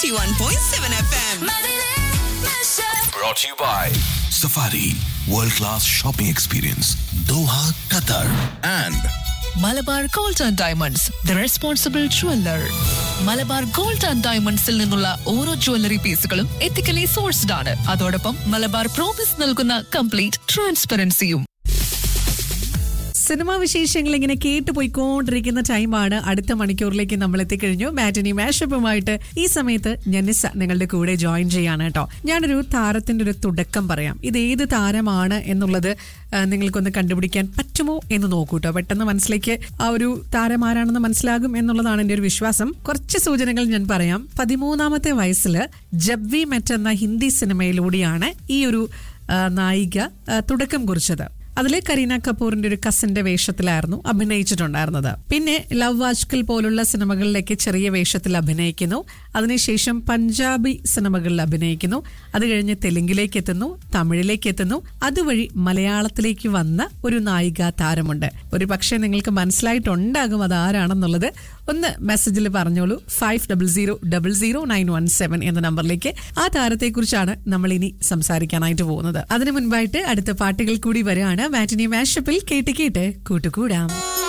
91.7 FM. Brought to you by Safari World Class Shopping Experience Doha, Qatar and Malabar gold and diamonds the responsible jeweller Malabar gold and ഡയമണ്ട്സിൽ നിന്നുള്ള ഓരോ jewellery പീസുകളും ethically sourced ആണ് അതോടൊപ്പം Malabar promise നൽകുന്ന complete ട്രാൻസ്പെറൻസിയും cinema വിശേഷങ്ങൾ ഇങ്ങനെ കേട്ട് പോയിക്കൊണ്ടിരിക്കുന്ന ടൈമാണ് അടുത്ത മണിക്കൂറിലേക്ക് നമ്മൾ എത്തിക്കഴിഞ്ഞു മാറ്റിനി മാഷപ്പുമായിട്ട് ഈ സമയത്ത് ജനിസ നിങ്ങളുടെ കൂടെ ജോയിൻ ചെയ്യാണ് കേട്ടോ ഞാനൊരു താരത്തിന്റെ ഒരു തുടക്കം പറയാം ഇത് ഏത് താരമാണ് എന്നുള്ളത് ആ, നിങ്ങൾക്കൊന്ന് കണ്ടുപിടിക്കാൻ പറ്റുമോ എന്ന് നോക്കൂ കേട്ടോ പെട്ടെന്ന് മനസ്സിലേക്ക് ആ ഒരു താരം ആരാണെന്ന് മനസ്സിലാകും എന്നുള്ളതാണ് എൻ്റെ ഒരു വിശ്വാസം കുറച്ച് സൂചനകൾ ഞാൻ പറയാം പതിമൂന്നാമത്തെ വയസ്സിൽ ജബ് വി മെറ്റ് എന്ന ഹിന്ദി സിനിമയിലൂടെയാണ് ഈ ഒരു ആ, നായിക ആ, തുടക്കം കുറിച്ചത് അതിലെ കരീന കപൂറിന്റെ ഒരു കസിന്റെ വേഷത്തിലായിരുന്നു അഭിനയിച്ചിട്ടുണ്ടായിരുന്നത് പിന്നെ ലവ് വാജ്കൽ പോലുള്ള സിനിമകളിലേക്ക് ചെറിയ വേഷത്തിൽ അഭിനയിക്കുന്നു അതിനുശേഷം പഞ്ചാബി സിനിമകളിൽ അഭിനയിക്കുന്നു അത് കഴിഞ്ഞ് തെലുങ്കിലേക്ക് എത്തുന്നു തമിഴിലേക്ക് എത്തുന്നു അതുവഴി മലയാളത്തിലേക്ക് വന്ന ഒരു നായിക താരമുണ്ട് ഒരു പക്ഷേ നിങ്ങൾക്ക് മനസ്സിലായിട്ടുണ്ടാകും അത് ആരാണെന്നുള്ളത് ഒന്ന് മെസ്സേജിൽ പറഞ്ഞോളൂ five double zero double zero nine one seven എന്ന നമ്പറിലേക്ക് ആ താരത്തെക്കുറിച്ചാണ് നമ്മൾ ഇനി സംസാരിക്കാനായിട്ട് പോകുന്നത് അതിനു മുൻപായിട്ട് അടുത്ത പാട്ടുകൾ കൂടി വരികയാണ് മാറ്റിനി മാഷപ്പിൽ കേട്ട് കേട്ട് കൂട്ടുകൂടാം